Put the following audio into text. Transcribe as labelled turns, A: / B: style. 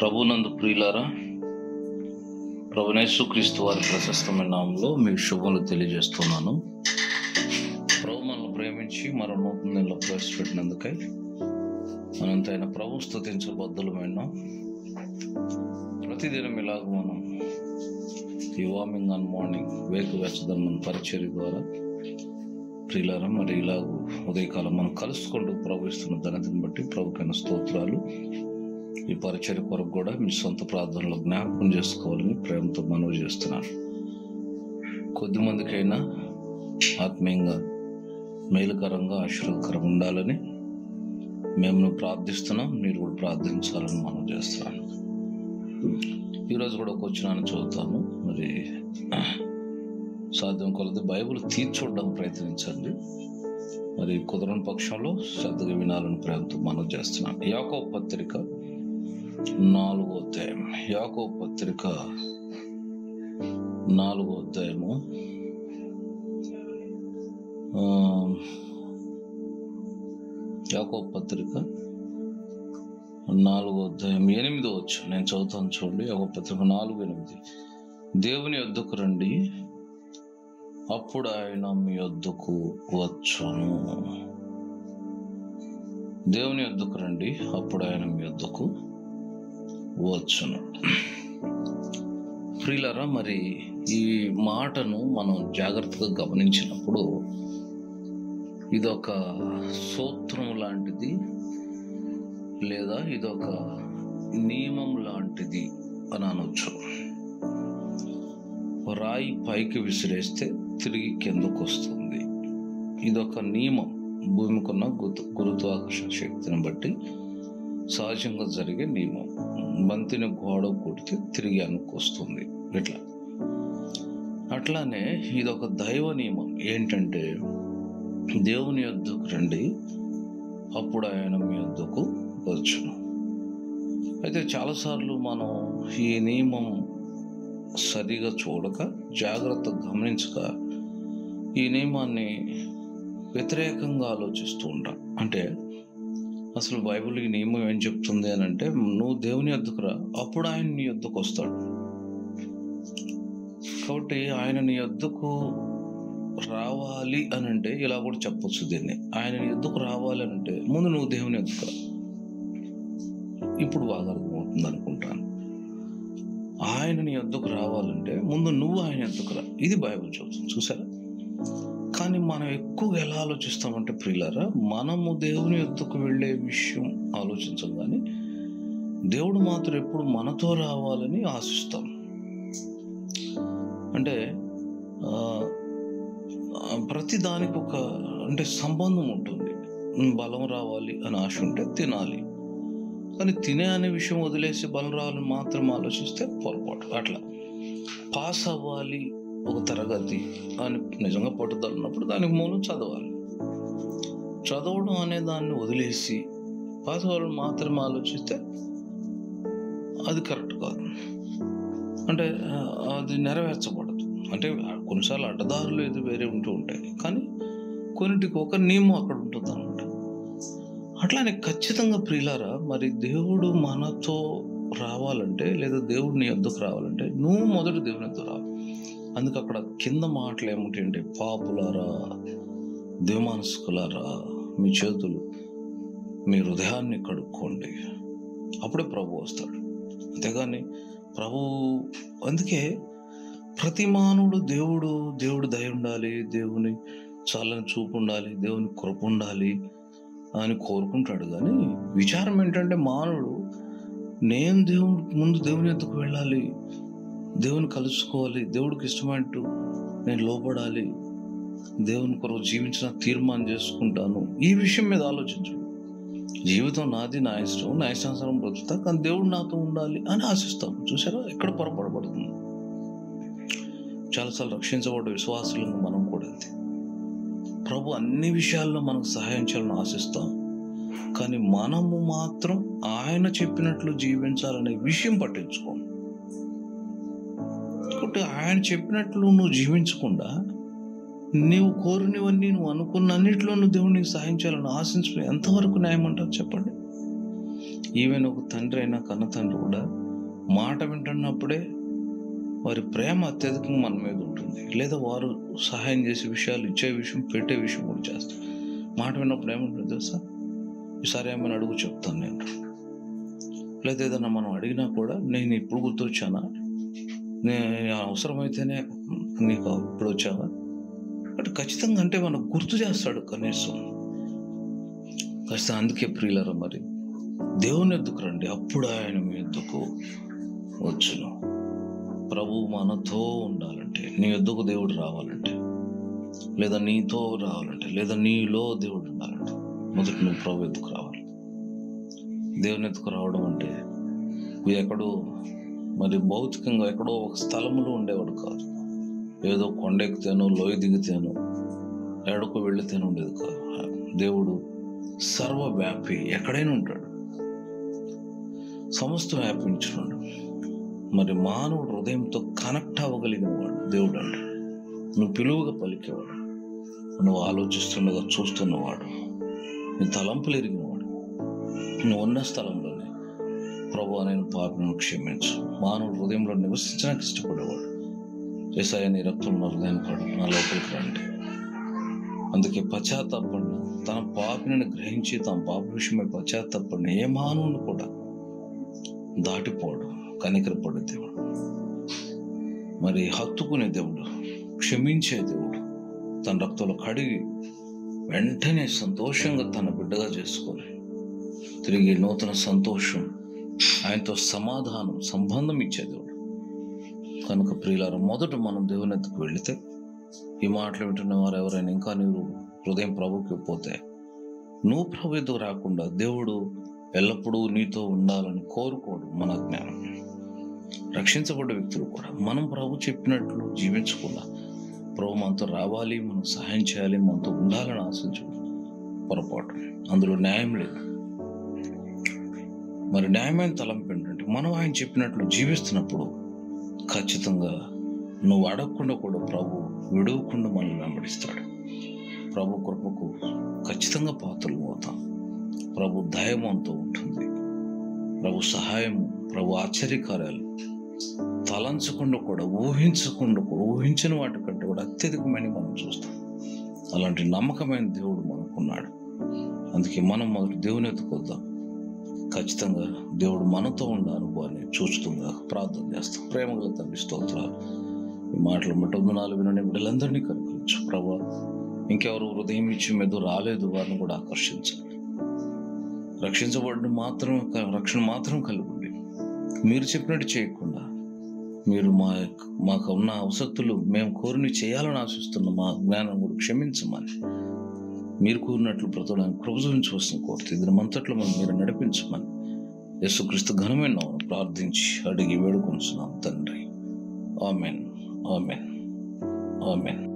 A: ప్రభునందు ప్రియులారా ప్రభునేసు క్రీస్తు వారి ప్రశస్తమైన నామంలో మీ శుభములు తెలియజేస్తున్నాను ప్రభు మనల్ని ప్రేమించి మరో నూతన నెలలో ప్రవేశపెట్టినందుకై మనంతైన ప్రభు స్థుతించబద్దులమైన ప్రతిదినం ఇలాగ మనం ఈ వార్మింగ్ ఆన్ మార్నింగ్ వేకు వెచ్చదనం పరిచర్య ద్వారా ప్రియులారా మరి ఇలాగ ఉదయకాలం మనం కలుసుకుంటూ ప్రభు ఇస్తున్న ధనతను బట్టి ప్రభుకైన స్తోత్రాలు ఈ పరిచర్య కొరకు కూడా మీ సొంత ప్రార్థనలో జ్ఞాపకం చేసుకోవాలని ప్రేమతో మనవి చేస్తున్నాను కొద్ది మందికైనా ఆత్మీయంగా మేలుకరంగా ఆశీర్వదకరంగా ఉండాలని మేము ప్రార్థిస్తున్నాం మీరు కూడా ప్రార్థించాలని మనం చేస్తున్నాను ఈరోజు కూడా ఒక వచ్చినాను చదువుతాను మరి సాధ్యం కొలది బైబిల్ తీర్చూడడం ప్రయత్నించండి మరి కుదరని పక్షంలో శ్రద్ధగా వినాలని ప్రేమతో మనం చేస్తున్నాం యాకో పత్రిక నాలుగో అధ్యాయం యాకో పత్రిక నాలుగో అధ్యాయము ఆ, యాకో పత్రిక నాలుగో అధ్యాయం ఎనిమిదో వచ్చు నేను చదువుతాను చూడండి యాకో పత్రిక నాలుగు ఎనిమిది దేవుని యొద్దకు రండి అప్పుడు ఆయన మీ యొద్దకు వచ్చును దేవుని యొద్దకు రండి అప్పుడు ఆయన మీ యొద్దకు వచ్చును ప్రియులరా మరి ఈ మాటను మనం జాగ్రత్తగా గమనించినప్పుడు ఇదొక సూత్రం లాంటిది లేదా ఇదొక నియమం లాంటిది అని అనొచ్చు రాయి పైకి విసిరేస్తే తిరిగి కిందకు వస్తుంది ఇదొక నియమం భూమికున్న గురు గురుత్వాకర్షణ శక్తిని బట్టి సహజంగా జరిగే నియమం బంతిని గోడ కొడితే తిరిగి అనుకొస్తుంది ఇట్లా అట్లానే ఇదొక దైవ నియమం ఏంటంటే దేవుని యొద్దకు రండి అప్పుడు ఆయన మీ యొద్దకు వచ్చును అయితే చాలాసార్లు మనం ఈ నియమం సరిగా చూడక జాగ్రత్తగా గమనించక ఈ నియమాన్ని వ్యతిరేకంగా ఆలోచిస్తూ ఉంటాం అంటే అసలు బైబిల్ ఈ నియమం ఏం చెప్తుంది అని అంటే నువ్వు దేవుని యొద్దకు రా అప్పుడు ఆయన నీ యొద్దకు వస్తాడు కాబట్టి ఆయన నీ యొద్దకు రావాలి అని అంటే ఇలా కూడా చెప్పొచ్చు దీన్ని ఆయన నీ యొద్దకు రావాలి అని అంటే ముందు నువ్వు దేవుని యొద్దకు రా ఇప్పుడు బాగా అర్థమవుతుంది అనుకుంటాను ఆయన నీ యొద్దకు రావాలంటే ముందు నువ్వు ఆయన యొద్దకు రా ఇది బైబిల్ చెబుతుంది చూసారా కానీ మనం ఎక్కువగా ఎలా ఆలోచిస్తామంటే ప్రియులారా మనము దేవుని యొద్దకు వెళ్ళే విషయం ఆలోచించం కానీ దేవుడు మాత్రం ఎప్పుడు మనతో రావాలని ఆశిస్తాం అంటే ఆ, ఆ, ప్రతి దానికి ఒక అంటే సంబంధం ఉంటుంది ఉమ్, బలం రావాలి అని ఆశ ఉంటే తినాలి కానీ తినే అనే విషయం వదిలేసి బలం రావాలని మాత్రం ఆలోచిస్తే పొరపాటు అట్లా పాస్ అవ్వాలి ఒక తరగతి అని నిజంగా పట్టుదల ఉన్నప్పుడు దానికి మూలం చదవాలి చదవడం అనే దాన్ని వదిలేసి పాస్ అవ్వాలని మాత్రమే ఆలోచిస్తే అది కరెక్ట్ కాదు అంటే ఆ, అది నెరవేర్చబడదు అంటే కొన్నిసార్లు అడ్డదారులు ఇది వేరే ఉంటూ ఉంటాయి కానీ కొన్నిటికి ఒక నియమం అక్కడ ఉంటుంది అనమాట అట్లానే ఖచ్చితంగా ప్రియులారా మరి దేవుడు మనతో రావాలంటే లేదా దేవుడు నీ వద్దకు రావాలంటే నువ్వు మొదటి దేవుని వద్దకు రావాలి అందుకే అక్కడ కింద మాటలు ఏమిటంటే పాపులారా దేవమానసుకులారా మీ చేతులు మీ హృదయాన్ని కడుక్కోండి అప్పుడే ప్రభు వస్తాడు అంతేగాని ప్రభు అందుకే ప్రతి మానవుడు దేవుడు దేవుడు దయ ఉండాలి దేవుని చాలని చూపు ఉండాలి దేవుని కృప ఉండాలి అని కోరుకుంటాడు కానీ విచారం ఏంటంటే మానవుడు నేను దేవుడు ముందు దేవుని ఎద్దుకు వెళ్ళాలి దేవుని కలుసుకోవాలి దేవుడికి ఇష్టమైనట్టు నేను లోపడాలి దేవుని కొరకు జీవించిన తీర్మానం చేసుకుంటాను ఈ విషయం మీద ఆలోచించడు జీవితం నాది నా ఇష్టం నా ఇష్టానుసారం బ్రతుకుతా కానీ దేవుడు నాతో ఉండాలి అని ఆశిస్తాం చూసారా ఎక్కడ పొరపడబడుతుంది చాలాసార్లు రక్షించబడ్డ విశ్వాసులను మనం కూడా అంతే ప్రభు అన్ని విషయాల్లో మనకు సహాయం చేయాలని ఆశిస్తాం కానీ మనము మాత్రం ఆయన చెప్పినట్లు జీవించాలనే విషయం పట్టించుకోం కాబట్టి ఆయన చెప్పినట్లు నువ్వు జీవించకుండా నీవు కోరినవన్నీ నువ్వు అనుకున్న అన్నింటిలో నువ్వు దేవుడికి సహాయం చేయాలని ఆశించడం ఎంతవరకు న్యాయం అంటారు చెప్పండి ఈవెన్ ఒక తండ్రి అయినా కన్న తండ్రి కూడా మాట వింటున్నప్పుడే వారి ప్రేమ అత్యధికంగా మన మీద ఉంటుంది లేదా వారు సహాయం చేసే విషయాలు ఇచ్చే విషయం పెట్టే విషయం కూడా చేస్తారు మాట విన్నప్పుడు ఏమంటుంది తెలుసా ఈసారి ఏమైనా అడుగు చెప్తాను నేను లేదా ఏదైనా మనం అడిగినా కూడా నేను ఇప్పుడు గుర్తొచ్చానా నేను అవసరమైతేనే నీకు ఇప్పుడు వచ్చావా అంటే ఖచ్చితంగా అంటే మనకు గుర్తు చేస్తాడు కనీసం ఖచ్చితంగా అందుకే ప్రియులరా మరి దేవుని ఎద్దుకు రండి అప్పుడు ఆయన మీ ఎద్దుకు వచ్చును ప్రభు మనతో ఉండాలంటే నీ ఎద్దుకు దేవుడు రావాలంటే లేదా నీతో రావాలంటే లేదా నీలో దేవుడు ఉండాలంటే మొదటి నువ్వు ప్రభు ఎద్దుకు రావాలి దేవుని ఎద్దుకు రావడం అంటే నువ్వు ఎక్కడో మరి భౌతికంగా ఎక్కడో ఒక స్థలంలో ఉండేవాడు కాదు ఏదో కొండ ఎక్కితేనో లోయ దిగితేనో ఎడకు వెళితేనో ఉండేది కాదు దేవుడు సర్వవ్యాపి ఎక్కడైనా ఉంటాడు సమస్తం వ్యాపించున్నాడు మరి మానవుడు హృదయంతో కనెక్ట్ అవ్వగలిగిన వాడు దేవుడు అంటే నువ్వు పిలువుగా పలికేవాడు నువ్వు ఆలోచిస్తుండగా చూస్తున్నవాడు నీ తలంపులు ఎరిగినవాడు నువ్వు ఉన్న స్థలంలోనే ప్రభు నేను పాపను క్షమించు మానవుడు హృదయంలో నివసించడానికి ఇష్టపడేవాడు చేసాయ నీ రక్తంలో హృదయం కాడు నా లోపలికి రండి అందుకే పశ్చాత్తాపడిన తన పాపిని గ్రహించి తన పాప విషయమై పశ్చాత్తాపడిన ఏ మానవుని కూడా దాటిపోడు కనికరపడే దేవుడు మరి హత్తుకునే దేవుడు క్షమించే దేవుడు తన రక్తంలో కడిగి వెంటనే సంతోషంగా తన బిడ్డగా చేసుకొని తిరిగి నూతన సంతోషం ఆయనతో సమాధానం సంబంధం ఇచ్చే దేవుడు కనుక ప్రియులారా మొదట మనం దేవుని ఎత్తుకు వెళితే ఈ మాటలు వింటున్న వారు ఎవరైనా ఇంకా నీవు హృదయం ప్రభుకి పోతే నువ్వు ప్రభు ఎదుగు రాకుండా దేవుడు ఎల్లప్పుడూ నీతో ఉండాలని కోరుకోడు మన జ్ఞానం రక్షించబడ్డ వ్యక్తులు కూడా మనం ప్రభు చెప్పినట్లు జీవించకుండా ప్రభు మనతో రావాలి మనం సహాయం చేయాలి మనతో ఉండాలని ఆశించు పొరపాటు అందులో న్యాయం లేదు మరి న్యాయమైన తలంపు ఏంటంటే మనం ఆయన చెప్పినట్లు జీవిస్తున్నప్పుడు ఖచ్చితంగా నువ్వు అడగకుండా కూడా ప్రభు విడవకుండా మనల్ని వెంబడిస్తాడు ప్రభు కృపకు ఖచ్చితంగా పాత్రలు అవుతాం ప్రభు దయమంతో ఉంటుంది ప్రభు సహాయం ప్రభు ఆశ్చర్యకార్యాలు తలంచకుండా కూడా ఊహించకుండా కూడా ఊహించిన వాటి కంటే కూడా అత్యధికమైన మనం చూస్తాం అలాంటి నమ్మకమైన దేవుడు మనకున్నాడు అందుకే మనం మొదటి దేవుని ఎత్తుకొద్దాం ఖచ్చితంగా దేవుడు మనతో ఉన్న అనుభవాన్ని చూస్తుందా ప్రార్థన చేస్తాం ప్రేమగల తండ్రి స్తోత్రాలు ఈ మాటలు మటొందు నాలుగు వినని బిడ్డలందరినీ కనుకరించు ప్రభా ఇంకెవరు హృదయం ఇచ్చి మీద రాలేదు వారిని కూడా ఆకర్షించాలి రక్షించబడిన మాత్రం రక్షణ మాత్రం కలిగి ఉండి మీరు చెప్పినట్టు చేయకుండా మీరు మా యొక్క- మాకు ఉన్న అవసక్తులు మేము కోరిని చేయాలని ఆశిస్తున్న మా జ్ఞానం కూడా క్షమించమని మీరు కోరినట్లు బ్రతకడానికి కృప చూపించవలసిన కోరుతూ ఇది మంతట్లో మనం మీరు నడిపించమని యేసుక్రీస్తు ఘనమైన నామమున ప్రార్థించి అడిగి వేడుకొంచున్నాం తండ్రి ఆమెన్ ఆమెన్ ఆమెన్